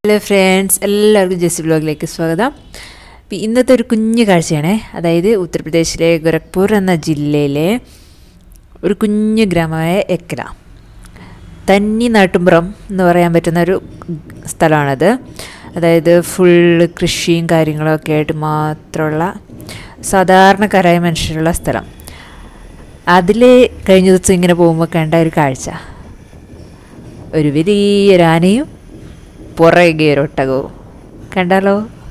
hello friends എല്ലാവർക്കും ജെസ്സി ബ്ലോഗിലേക്ക് സ്വാഗതം അപ്പോൾ ഇന്നത്തെ ഒരു കുഞ്ഞു കാഴ്ചയാണേ അതായത് ഉത്തർപ്രദേശിലെ ഗോരഖ്പൂർ എന്ന ജില്ലയിലെ ഒരു കുഞ്ഞു ഗ്രാമമായ എക്കല തന്നി നാട്ടുമ്പുറം എന്ന് പറയാൻ പറ്റുന്ന ഒരു സ്ഥലമാണത് അതായത് ഫുള്ള് കൃഷിയും കാര്യങ്ങളും ഒക്കെ ആയിട്ട് മാത്രമുള്ള സാധാരണക്കാരായ മനുഷ്യരുള്ള സ്ഥലം അതിൽ കഴിഞ്ഞ ദിവസം ഇങ്ങനെ പോകുമ്പോൾ കണ്ട ഒരു കാഴ്ച ഒരു വലിയൊരു ആനയും പുറകെ ഒരു ഒട്ടകവും കണ്ടാലോ